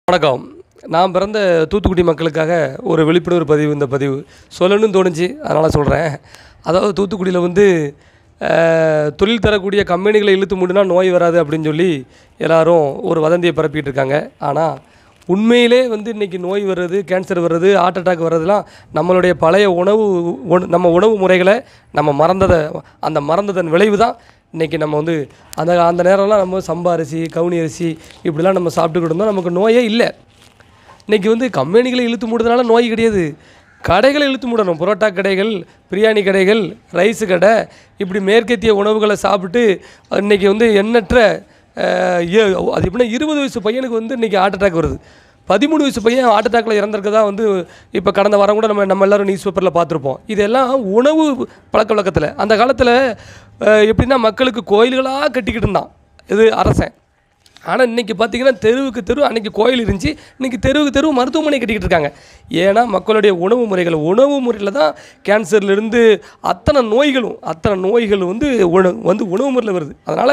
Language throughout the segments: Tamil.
வணக்கம் நான் பிறந்த தூத்துக்குடி மக்களுக்காக ஒரு விழிப்புணர்வு பதிவு இந்த பதிவு சொல்லணும்னு தோணுச்சு அதனால் சொல்கிறேன் அதாவது தூத்துக்குடியில் வந்து அஹ், தொழில் தரக்கூடிய கம்பெனிகளை இழுத்து மூடினா நோய் வராது அப்படின்னு சொல்லி எல்லாரும் ஒரு வதந்தியை பரப்பிட்டு இருக்காங்க ஆனால் உண்மையிலே வந்து இன்றைக்கி நோய் வர்றது கேன்சர் வர்றது ஹார்ட் அட்டாக் வர்றதுலாம் நம்மளுடைய பழைய உணவு உண- நம்ம உணவு முறைகளை நம்ம மறந்ததை அந்த மறந்ததன் விளைவு தான் இன்றைக்கி நம்ம வந்து அந்த அந்த நேரம்லாம் நம்ம சம்பா அரிசி கவுனி அரிசி இப்படிலாம் நம்ம சாப்பிட்டுக்கிட்டு இருந்தோம் நமக்கு நோயே இல்லை இன்றைக்கி வந்து கம்பெனிகளை இழுத்து மூடுறதுனால நோய் கிடையாது கடைகளை இழுத்து மூடணும் புரோட்டா கடைகள் பிரியாணி கடைகள் ரைஸு கடை இப்படி மேற்கத்திய உணவுகளை சாப்பிட்டு இன்றைக்கி வந்து எண்ணற்ற அஹ், ஏ- அது எப்படின்னா இருபது வயசு பையனுக்கு வந்து இன்றைக்கி ஹார்ட் அட்டாக் வருது பதிமூணு வயசு பையன் ஹார்ட் அட்டாக்ல இறந்திருக்கதா வந்து இப்போ கடந்த வாரம் கூட நம்ம நம்ம எல்லாரும் நியூஸ் பேப்பரில் பார்த்துருப்போம் இதெல்லாம் உணவு பழக்க வழக்கத்தில் அந்த காலத்தில் எப்படின்னா மக்களுக்கு கோயில்களாக கட்டிக்கிட்டு இருந்தான் இது அரசன் ஆனால் இன்றைக்கி பார்த்தீங்கன்னா தெருவுக்கு தெரு அன்றைக்கி கோயில் இருந்துச்சு இன்றைக்கி தெருவுக்கு தெரு மருத்துவமனை கட்டிக்கிட்டு இருக்காங்க ஏன்னா மக்களுடைய உணவு முறைகள் உணவு முறையில் தான் கேன்சர்லேருந்து அத்தனை நோய்களும் அத்தனை நோய்கள் வந்து உண வந்து உணவு முறையில் வருது அதனால்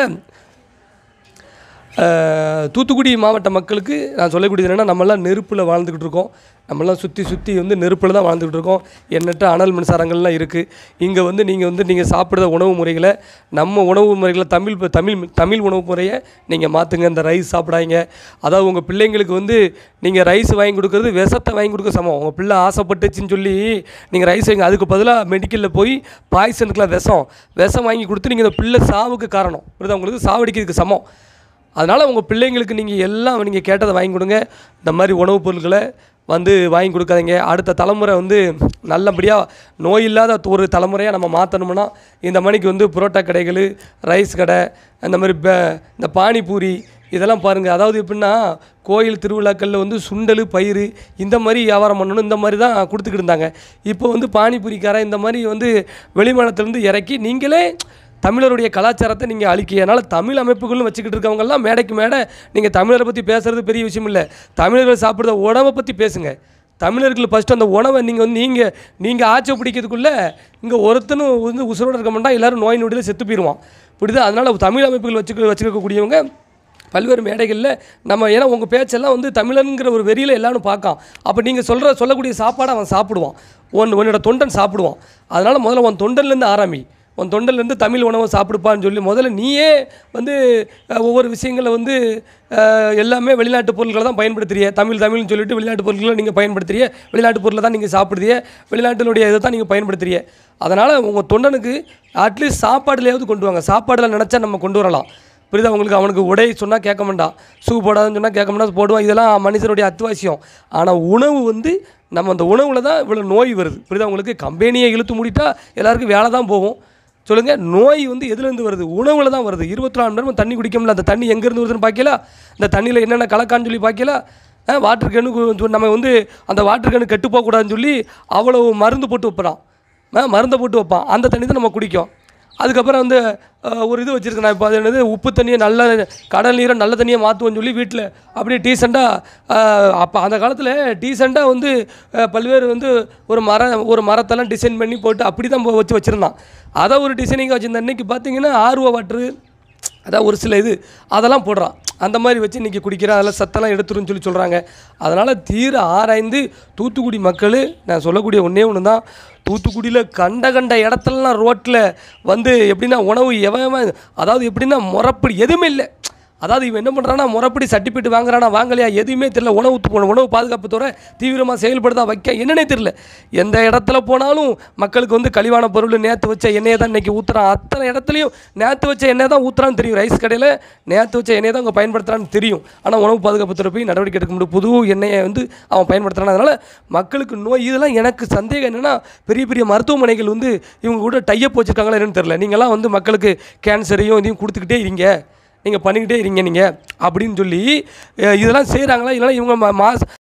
அஹ், தூத்துக்குடி மாவட்ட மக்களுக்கு நான் சொல்லக்கூடியது என்னென்னா நம்மளாம் நெருப்பில் வாழ்ந்துக்கிட்டு இருக்கோம் நம்மளாம் சுற்றி சுற்றி வந்து நெருப்பில் தான் வாழ்ந்துக்கிட்டு இருக்கோம் எண்ணற்ற அனல் மின்சாரங்கள்லாம் இருக்குது இங்கே வந்து நீங்கள் வந்து நீங்கள் சாப்பிட்ற உணவு முறைகளை நம்ம உணவு முறைகளை தமிழ் ப- தமிழ் தமிழ் உணவு முறையை நீங்கள் மாற்றுங்க இந்த ரைஸ் சாப்பிடாதீங்க அதாவது உங்கள் பிள்ளைங்களுக்கு வந்து நீங்கள் ரைஸ் வாங்கி கொடுக்குறது விஷத்தை வாங்கி கொடுக்க சமம் உங்கள் பிள்ளை ஆசைப்பட்டுச்சுன்னு சொல்லி நீங்கள் ரைஸ் வாங்கி அதுக்கு பதிலாக மெடிக்கலில் போய் பாய்சனுக்குலாம் விஷம் விஷம் வாங்கி கொடுத்து நீங்கள் இந்த பிள்ளை சாவுக்கு காரணம் புரியுதா உங்களுக்கு சாவடிக்கிறதுக்கு சமம் அதனால் உங்கள் பிள்ளைங்களுக்கு நீங்கள் எல்லாம் நீங்கள் கேட்டதை வாங்கி கொடுங்க இந்த மாதிரி உணவுப் பொருட்களை வந்து வாங்கி கொடுக்காதீங்க அடுத்த தலைமுறை வந்து நல்லபடியாக நோய் இல்லாத ஒரு தலைமுறையாக நம்ம மாற்றணும்னா இந்த மணிக்கு வந்து புரோட்டா கடைகள் ரைஸ் கடை அந்த மாதிரி ப இந்த பானிபூரி இதெல்லாம் பாருங்கள் அதாவது எப்படின்னா கோயில் திருவிழாக்களில் வந்து சுண்டல் பயிறு இந்த மாதிரி வியாபாரம் பண்ணணும் இந்த மாதிரி தான் கொடுத்துக்கிட்டு இருந்தாங்க இப்போ வந்து பானிபூரிக்காரன் இந்த மாதிரி வந்து வெளிமாநிலத்திலேருந்து இறக்கி நீங்களே தமிழருடைய கலாச்சாரத்தை நீங்கள் அழிக்க அதனால் தமிழ் அமைப்புகள்னு வச்சுக்கிட்டு இருக்கவங்கெல்லாம் மேடைக்கு மேடை நீங்கள் தமிழரை பற்றி பேசுகிறது பெரிய விஷயம் இல்லை தமிழர்கள் சாப்பிட்ற உணவை பற்றி பேசுங்க தமிழர்கள் ஃபஸ்ட்டு அந்த உணவை நீங்கள் வந்து நீங்கள் நீங்கள் ஆட்சி பிடிக்கிறதுக்குள்ளே இங்கே ஒருத்தனும் வந்து உசுரோடு இருக்க மாட்டான் எல்லோரும் நோய் நொடியில் செத்து போயிடுவான் புரியுதா அதனால் தமிழ் அமைப்புகள் வச்சுக்க வச்சுருக்கக்கூடியவங்க பல்வேறு மேடைகளில் நம்ம ஏன்னா உங்கள் பேச்செல்லாம் வந்து தமிழனுங்கிற ஒரு வெறியில் எல்லாரும் பார்க்கான் அப்போ நீங்கள் சொல்கிற சொல்லக்கூடிய சாப்பாடை அவன் சாப்பிடுவான் உன் உன்னோட தொண்டன் சாப்பிடுவான் அதனால் முதல்ல உன் தொண்டன்லேருந்து ஆரம்பி உன் தொண்டன்லேருந்து தமிழ் உணவை சாப்பிடுப்பான்னு சொல்லி முதல்ல நீயே வந்து அஹ், ஒவ்வொரு விஷயங்களை வந்து அஹ், எல்லாமே வெளிநாட்டு பொருட்களை தான் பயன்படுத்துறிய தமிழ் தமிழ்னு சொல்லிட்டு வெளிநாட்டு பொருட்களை நீங்கள் பயன்படுத்துறிய வெளிநாட்டு பொருளை தான் நீங்கள் சாப்பிடுறிய வெளிநாட்டினுடைய இதை தான் நீங்கள் பயன்படுத்துறிய அதனால் உங்கள் தொண்டனுக்கு அட்லீஸ்ட் சாப்பாடுலையாவது கொண்டு வாங்க சாப்பாடில் நினச்சா நம்ம கொண்டு வரலாம் புரியுதா உங்களுக்கு அவனுக்கு உடை சொன்னால் கேட்க மாட்டான் ஷூ போடாதுன்னு சொன்னால் கேட்க மாட்டான் போடுவான் இதெல்லாம் மனுஷனுடைய அத்தியாவசியம் ஆனால் உணவு வந்து நம்ம அந்த உணவில் தான் இவ்வளோ நோய் வருது புரியுதா உங்களுக்கு கம்பெனியை இழுத்து மூடிட்டா எல்லாருக்கும் வேலை தான் போகும் சொல்லுங்கள் நோய் வந்து எதுலேருந்து வருது உணவில் தான் வருது இருபத்தி நாலு மணி நேரம் தண்ணி குடிக்க முடியல அந்த தண்ணி எங்கேருந்து வருதுன்னு பார்க்கல இந்த தண்ணியில் என்னென்ன கலக்கான்னு சொல்லி பார்க்கல வாட்டர் கேனு நம்ம வந்து அந்த வாட்டர் கேனு கெட்டு போகக்கூடாதுன்னு சொல்லி அவ்வளோ மருந்து போட்டு வைப்பறான் ஆ, மருந்தை போட்டு வைப்பான் அந்த தண்ணி தான் நம்ம குடிக்கும் அதுக்கப்புறம் வந்து அஹ், ஒரு இது வச்சுருக்கேன் நான் இப்போ அது என்னது உப்பு தண்ணியை நல்ல கடல் நீரை நல்ல தண்ணியை மாற்றுவோன்னு சொல்லி வீட்டில் அப்படியே டீசெண்டாக அப்போ அந்த காலத்தில் டீசெண்டாக வந்து அஹ், பல்வேறு வந்து ஒரு மரம் ஒரு மரத்தெல்லாம் டிசைன் பண்ணி போட்டு அப்படி தான் வச்சு வச்சுருந்தான் அதை ஒரு டிசைனிங்காக வச்சுருந்தேன் இன்றைக்கி பார்த்தீங்கன்னா ஆர்வ வாட்ரு அதான் ஒரு சில இது அதெல்லாம் போடுறான் அந்த மாதிரி வச்சு இன்றைக்கி குடிக்கிறான் அதெல்லாம் சத்தெல்லாம் எடுத்துருன்னு சொல்லி சொல்கிறாங்க அதனால் தீர ஆராய்ந்து தூத்துக்குடி மக்கள் நான் சொல்லக்கூடிய ஒன்றே ஒன்று தான் தூத்துக்குடியில் கண்ட கண்ட இடத்துலலாம் ரோட்டில் வந்து எப்படின்னா உணவு எவன் எவன் அதாவது எப்படின்னா முறப்படி எதுவுமே இல்லை அதாவது இவன் என்ன பண்ணுறான்னா முறைப்படி சர்டிஃபிகேட் வாங்குறானா வாங்கலையா எதுவுமே தெரியல உணவு து- உணவு பாதுகாப்பு துறை தீவிரமாக செயல்படுதா வைக்க என்னன்னே தெரியல எந்த இடத்துல போனாலும் மக்களுக்கு வந்து கழிவான பொருள் நேற்று வச்ச எண்ணெயை தான் இன்றைக்கி ஊற்றுறான் அத்தனை இடத்துலையும் நேற்று வச்ச எண்ணெய் தான் ஊற்றுறான்னு தெரியும் ரைஸ் கடையில் நேற்று வச்ச எண்ணெயை தான் அவங்க பயன்படுத்துகிறான்னு தெரியும் ஆனால் உணவு பாதுகாப்பு துறை போய் நடவடிக்கை எடுக்க முடியும் புது எண்ணெயை வந்து அவன் பயன்படுத்துறான் அதனால் மக்களுக்கு நோய் இதெல்லாம் எனக்கு சந்தேகம் என்னென்னா பெரிய பெரிய மருத்துவமனைகள் வந்து இவங்க கூட டையப் வச்சுருக்காங்களா என்னன்னு தெரில நீங்களாம் வந்து மக்களுக்கு கேன்சரையும் இதையும் கொடுத்துக்கிட்டே இருங்க நீங்கள் பண்ணிக்கிட்டே இருங்க நீங்கள் அப்படின்னு சொல்லி அஹ் இதெல்லாம் செய்கிறாங்களா இல்லைனா இவங்க மா- மாஸ்